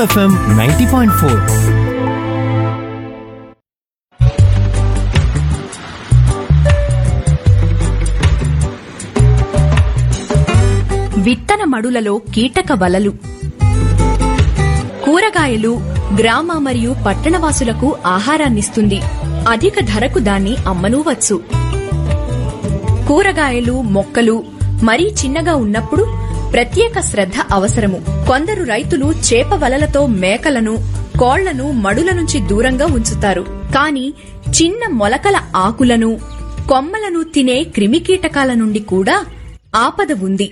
FM ninety point four విత్తన మడులలో కీటక వలలు కూరగాయలు గ్రామ మరియు పట్టణవాసులకు ఆహారాన్నిస్తుంది అధిక ధరకు దాన్ని అమ్మనూవచ్చు కూరగాయలు మొక్కలు మరీ చిన్నగా ఉన్నప్పుడు ప్రత్యేక శ్రద్ధ అవసరము కొందరు రైతులు చేప వలలతో మేకలను కోళ్లను మడుల నుంచి దూరంగా ఉంచుతారు కాని చిన్న మొలకల ఆకులను కొమ్మలను తినే క్రిమికీటకాల నుండి కూడా ఆపద ఉంది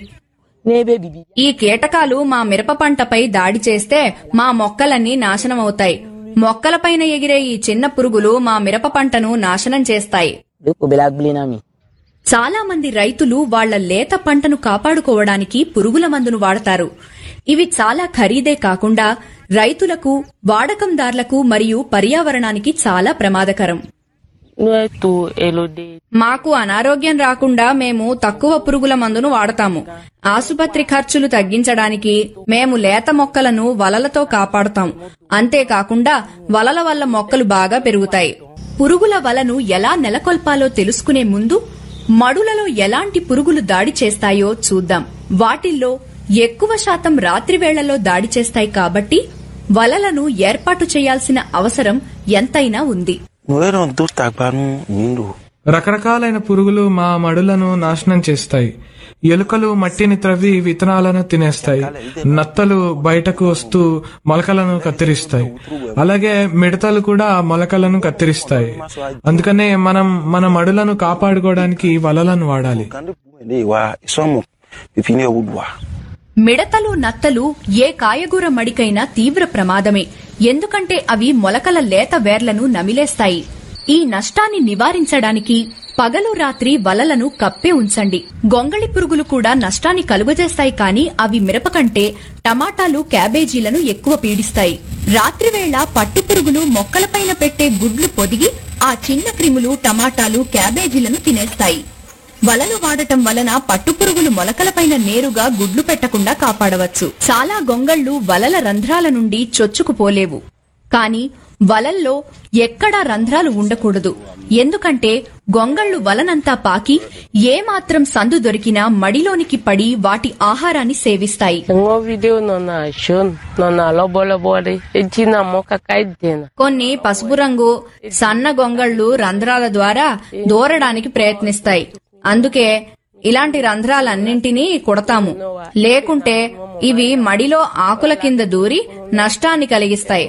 ఈ కీటకాలు మా మిరప పంటపై దాడి చేస్తే మా మొక్కలన్నీ నాశనమవుతాయి మొక్కలపైన ఎగిరే ఈ చిన్న పురుగులు మా మిరప పంటను నాశనం చేస్తాయి Duk belak beli nami. చాలా మంది రైతులు వాళ్ళ లేత పంటను కాపాడుకోవడానికి పురుగుల మందును వాడతారు ఇవి చాలా ఖరీదే కాకుండా రైతులకు వాడకందార్లకు మరియు పర్యావరణానికి చాలా ప్రమాదకరం Nu tu elode. మాకు అనారోగ్యం రాకుండా మేము తక్కువ పురుగుల మందును వాడతాము ఆసుపత్రి ఖర్చులు తగ్గించడానికి మేము లేత మొక్కలను వలలతో కాపాడుతాం అంతేకాకుండా వలల వల్ల మొక్కలు బాగా పెరుగుతాయి పురుగుల వలను ఎలా నెలకొల్పాలో తెలుసుకునే ముందు మడులలో ఎలాంటి పురుగులు దాడి చేస్తాయో చూద్దాం వాటిల్లో ఎక్కువ శాతం రాత్రి వేళల్లో దాడి చేస్తాయి కాబట్టి వలలను ఏర్పాటు చేయాల్సిన అవసరం ఎంతైనా ఉంది నువ్వేరో దూస్తాను నిండు రకరకాలైన పురుగులు మా మడులను నాశనం చేస్తాయి ఎలుకలు మట్టిని త్రవ్వి విత్తనాలను తినేస్తాయి నత్తలు బయటకు వస్తూ మొలకలను కత్తిరిస్తాయి అలాగే మిడతలు కూడా మొలకలను కత్తిరిస్తాయి అందుకనే మనం మన మడులను కాపాడుకోవడానికి వలలను వాడాలి kandi buwende wa isomo pipini wudwa మిడతలు నత్తలు ఏ కాయగూర మడికైనా తీవ్ర ప్రమాదమే ఎందుకంటే అవి మొలకల లేత వేర్లను నమిలేస్తాయి ఈ నష్టాన్ని నివారించడానికి పగలు రాత్రి వలలను కప్పే ఉంచండి గొంగళి పురుగులు కూడా నష్టాన్ని కలుగజేస్తాయి కానీ అవి మిరప కంటే టమాటాలు క్యాబేజీలను ఎక్కువ పీడిస్తాయి రాత్రివేళ పట్టు పురుగులు మొక్కలపైన పెట్టే గుడ్లు పొదిగి ఆ చిన్న క్రిములు టమాటాలు క్యాబేజీలను తినేస్తాయి వలలు వాడటం వలన పట్టుపురుగులు మొలకలపైన నేరుగా గుడ్లు పెట్టకుండా కాపాడవచ్చు చాలా గొంగళ్లు వలల రంధ్రాల నుండి చొచ్చుకుపోలేవు కాని వలల్లో ఎక్కడా రంధ్రాలు ఉండకూడదు ఎందుకంటే గొంగళ్లు వలనంతా పాకి ఏమాత్రం సందు దొరికినా మడిలోనికి పడి వాటి ఆహారాన్ని సేవిస్తాయి Ngo video nona shon nona lobo lobo de. Ejina moka kai dena. కొన్ని పసుపు రంగు సన్న గొంగళ్లు రంధ్రాల ద్వారా దూరడానికి ప్రయత్నిస్తాయి అందుకే ఇలాంటి రంధ్రాలన్నింటినీ కుడతాము లేకుంటే ఇవి మడిలో ఆకుల కింద దూరి నష్టాన్ని కలిగిస్తాయి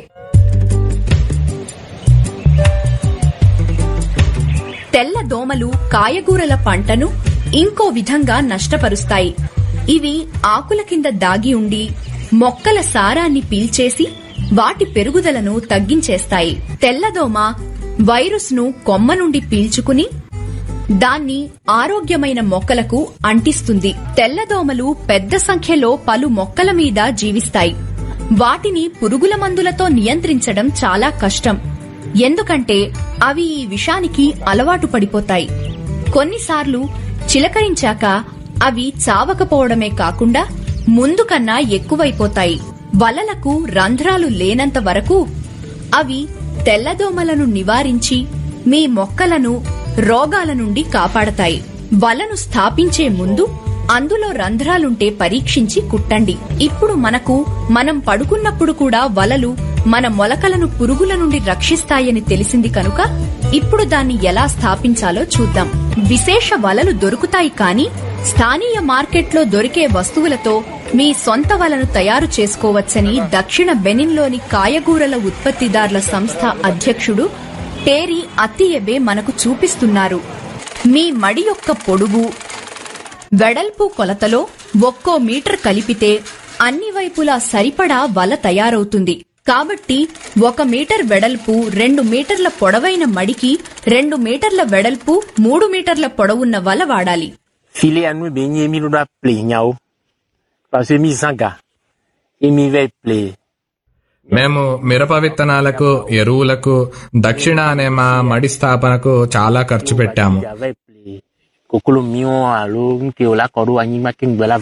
తెల్ల దోమలు కాయగూరల పంటను ఇంకో విధంగా నష్టపరుస్తాయి ఇవి ఆకుల కింద దాగి ఉండి మొక్కల సారాన్ని పీల్చేసి వాటి పెరుగుదలను తగ్గించేస్తాయి తెల్లదోమ వైరస్ ను కొమ్మ నుండి పీల్చుకుని దాన్ని ఆరోగ్యమైన మొక్కలకు అంటిస్తుంది తెల్లదోమలు పెద్ద సంఖ్యలో పలు మొక్కల మీద జీవిస్తాయి వాటిని పురుగుల మందులతో నియంత్రించడం చాలా కష్టం ఎందుకంటే అవి ఈ విషానికి అలవాటు పడిపోతాయి కొన్నిసార్లు చిలకరించాక అవి చావకపోవడమే కాకుండా ముందు కన్నా ఎక్కువైపోతాయి వలలకు రంధ్రాలు లేనంత వరకు అవి తెల్లదోమలను నివారించి మీ మొక్కలను రోగాల నుండి కాపాడతాయి వలను స్థాపించే ముందు అందులో రంధ్రాలుంటే పరీక్షించి కుట్టండి ఇప్పుడు మనకు మనం పడుకున్నప్పుడు కూడా వలలు మన మొలకలను పురుగుల నుండి రక్షిస్తాయని తెలిసింది కనుక ఇప్పుడు దాన్ని ఎలా స్థాపించాలో చూద్దాం విశేష వలలు దొరుకుతాయి కానీ స్థానీయ మార్కెట్లో దొరికే వస్తువులతో మీ సొంత వలను తయారు చేసుకోవచ్చని దక్షిణ బెనిన్లోని కాయగూరల ఉత్పత్తిదారుల సంస్థ అధ్యక్షుడు టేరీ అత్తియబే మనకు చూపిస్తున్నారు మీ మడి యొక్క పొడుగు వెడల్పు కొలతలో ఒక్కో మీటర్ కలిపితే అన్ని వైపులా సరిపడా వల తయారవుతుంది కాబట్టి ఒక మీటర్ వెడల్పు రెండు మీటర్ల పొడవైన మడికి రెండు మీటర్ల వెడల్పు మూడు మీటర్ల పొడవున్న వల వాడాలి file anu be nye mi da play nyao parce que mi sanga e mi ve play మేము మిరప విత్తనాలకు ఎరువులకు దక్షిణ అనే మా మడి స్థాపనకు చాలా ఖర్చు పెట్టాము ave play kokolo mion alo nke ola koru anyi ma king bela